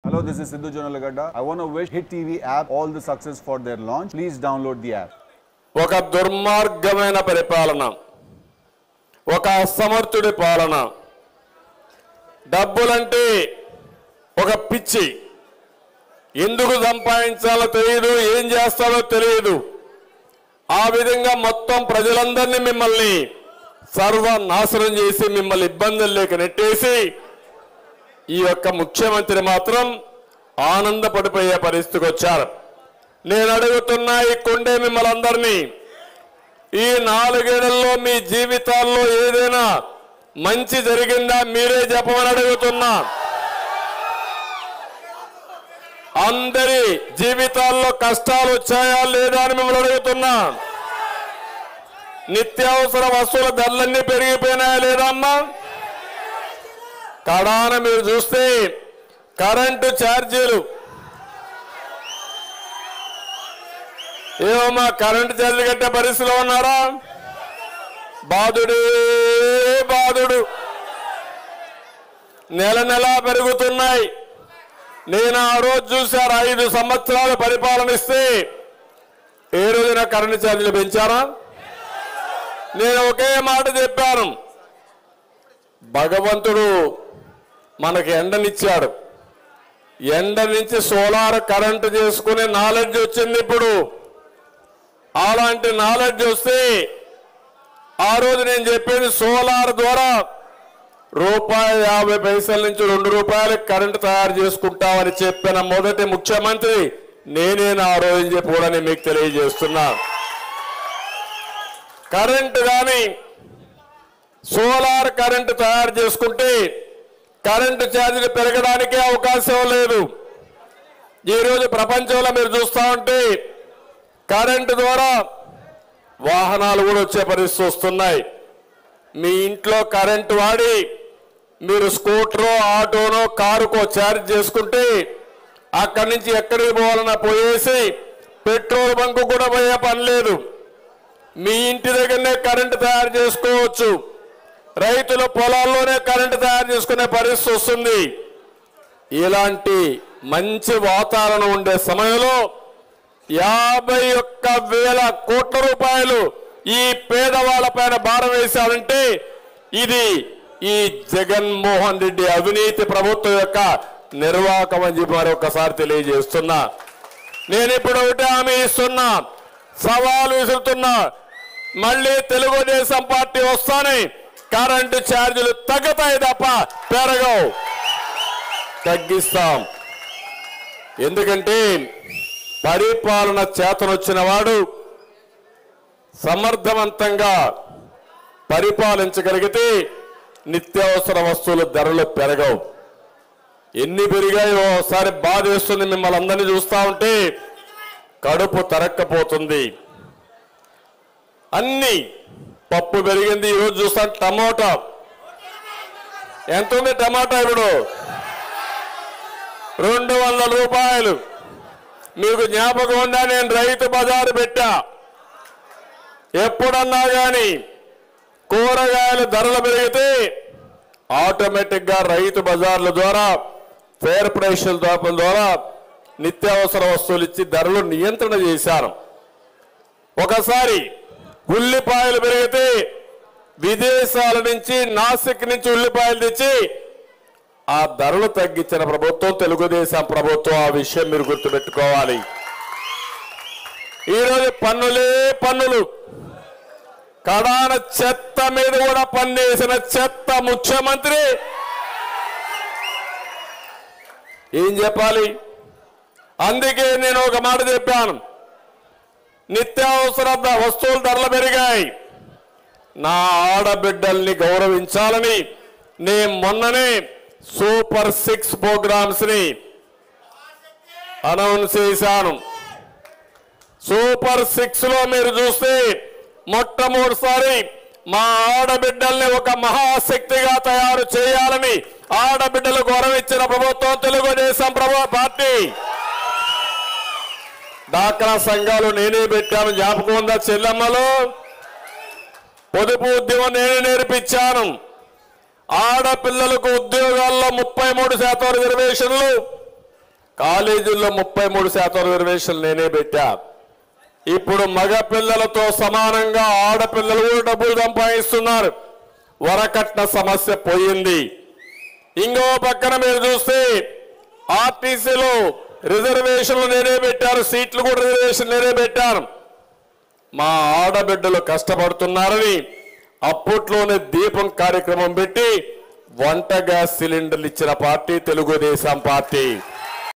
Hello, this is Sidhu Jonalagada. I want to wish Hit TV app all the success for their launch. Please download the app. ఒక దుర్మార్గమైన పరిపాలన ఒక అసమర్థుడి పాలన డబ్బులంటే ఒక పిచ్చి ఎందుకు సంపాదించాలో తెలియదు ఏం చేస్తాడో తెలియదు ఆ విధంగా మొత్తం ప్రజలందరినీ మిమ్మల్ని సర్వనాశనం చేసి మిమ్మల్ని ఇబ్బందుల్లోకి నెట్టేసి ఈ యొక్క ముఖ్యమంత్రి మాత్రం ఆనందపడిపోయే పరిస్థితికి వచ్చారు నేను అడుగుతున్నా ఈ కొండే మిమ్మల్ని అందరినీ ఈ నాలుగేళ్లలో మీ జీవితాల్లో ఏదైనా మంచి జరిగిందా మీరే చెప్పమని అడుగుతున్నా అందరి జీవితాల్లో కష్టాలు వచ్చాయా లేదా అని మిమ్మల్ని అడుగుతున్నా నిత్యావసర వస్తువుల ధరలన్నీ పెరిగిపోయినాయా లేదా అమ్మా కడాన మీరు చూస్తే కరెంటు ఛార్జీలు ఏమో మా కరెంటు ఛార్జీలు కట్టే పరిస్థితిలో ఉన్నారా బాధుడే బాధుడు నెల నెల పెరుగుతున్నాయి నేను ఆ రోజు చూశారు ఐదు సంవత్సరాలు పరిపాలన ఇస్తే ఏ రోజున కరెంటు ఛార్జీలు పెంచారా నేను ఒకే మాట చెప్పాను భగవంతుడు మనకి ఎండనిచ్చాడు ఎండ నుంచి సోలార్ కరెంటు చేసుకునే నాలెడ్జ్ వచ్చింది ఇప్పుడు అలాంటి నాలెడ్జ్ వస్తే ఆ రోజు నేను చెప్పింది సోలార్ ద్వారా రూపాయి యాభై పైసల నుంచి రెండు రూపాయలు కరెంటు తయారు చేసుకుంటామని చెప్పిన మొదటి ముఖ్యమంత్రి నేనే ఆ రోజు చెప్పి కూడా నేను మీకు తెలియజేస్తున్నా కరెంటు కానీ సోలార్ కరెంటు తయారు చేసుకుంటే కరెంటు ఛార్జీలు పెరగడానికే అవకాశం లేదు ఈరోజు ప్రపంచంలో మీరు చూస్తూ ఉంటే కరెంటు ద్వారా వాహనాలు కూడా వచ్చే పరిస్థితి వస్తున్నాయి మీ ఇంట్లో కరెంటు వాడి మీరు స్కూటరో ఆటోనో కారుకో ఛార్జ్ చేసుకుంటే అక్కడి నుంచి ఎక్కడికి పోవాలన్నా పోయేసి పెట్రోల్ బంకు కూడా పోయే పని లేదు మీ ఇంటి దగ్గరనే కరెంటు తయారు చేసుకోవచ్చు రైతుల పొలాల్లోనే కరెంటు తయారు చేసుకునే పరిస్థితి వస్తుంది ఇలాంటి మంచి వాతావరణం ఉండే సమయంలో యాభై ఒక్క వేల కోట్ల రూపాయలు ఈ పేదవాళ్ళ పైన భారం వేశారంటే ఇది ఈ జగన్మోహన్ రెడ్డి అవినీతి ప్రభుత్వం యొక్క నిర్వాహకం అని చెప్పి మరొకసారి తెలియజేస్తున్నా నేను ఇప్పుడు ఒకటే హామీ ఇస్తున్నా సవాలు విసురుతున్నా మళ్ళీ తెలుగుదేశం పార్టీ వస్తానే కరెంటు ఛార్జీలు తగ్గుతాయి తప్ప పెరగవు తగ్గిస్తాం ఎందుకంటే పరిపాలన చేతనొచ్చిన వాడు సమర్థవంతంగా పరిపాలించగలిగితే నిత్యావసర వస్తువుల ధరలు పెరగవు ఎన్ని పెరిగాయో ఒకసారి బాధ వేస్తుంది మిమ్మల్ని అందరినీ చూస్తా ఉంటే కడుపు తరక్కపోతుంది అన్ని పప్పు పెరిగింది ఈరోజు చూస్తాను టమోటా ఎంత ఉంది టమాటా ఇప్పుడు రెండు వందల రూపాయలు మీకు జ్ఞాపకం ఉందా నేను రైతు బజారు పెట్టా ఎప్పుడన్నా కానీ కూరగాయల ధరలు పెరిగితే ఆటోమేటిక్ గా రైతు బజార్ల ద్వారా ఫేర్ ప్రైస్ల దోపల ద్వారా నిత్యావసర వస్తువులు ఇచ్చి ధరలు నియంత్రణ చేశారు ఒకసారి ఉల్లిపాయలు పెరిగితే విదేశాల నుంచి నాసిక్ నుంచి ఉల్లిపాయలు తెచ్చి ఆ ధరలు తగ్గించిన ప్రభుత్వం తెలుగుదేశం ప్రభుత్వం ఆ విషయం మీరు గుర్తుపెట్టుకోవాలి ఈరోజు పన్నులే పన్నులు కడాన చెత్త మీద కూడా పన్నేసిన చెత్త ముఖ్యమంత్రి ఏం చెప్పాలి అందుకే నేను ఒక మాట చెప్పాను నిత్యావసర ద- వస్తువుల ధరలు పెరిగాయి నా ఆడబిడ్డల్ని గౌరవించాలని నేను మొన్ననే సూపర్ సిక్స్ ప్రోగ్రామ్స్ ని అనౌన్స్ చేశాను సూపర్ సిక్స్ లో మీరు చూస్తే మొట్టమొదటిసారి మా ఆడబిడ్డల్ని ఒక మహాశక్తిగా తయారు చేయాలని ఆడబిడ్డలు గౌరవించిన ప్రభుత్వం తెలుగుదేశం ప్రభు పార్టీ డాక్రా సంఘాలు నేనే పెట్టాను జ్ఞాపకం ఉందా చెల్లమ్మలో పొదుపు ఉద్యమం నేనే నేర్పించాను ఆడపిల్లలకు ఉద్యోగాల్లో ముప్పై మూడు శాతం రిజర్వేషన్లు కాలేజీల్లో ముప్పై మూడు శాతం రిజర్వేషన్లు నేనే పెట్టా ఇప్పుడు మగ పిల్లలతో సమానంగా ఆడపిల్లలు కూడా డబ్బులు సంపాదిస్తున్నారు వరకట్న సమస్య పోయింది ఇంకో పక్కన మీరు చూస్తే ఆర్టీసీలో రిజర్వేషన్లు నేనే పెట్టాను సీట్లు కూడా రిజర్వేషన్ నేనే పెట్టాను మా ఆడబిడ్డలు కష్టపడుతున్నారని అప్పట్లోనే దీపం కార్యక్రమం పెట్టి వంట గ్యాస్ సిలిండర్లు ఇచ్చిన పార్టీ తెలుగుదేశం పార్టీ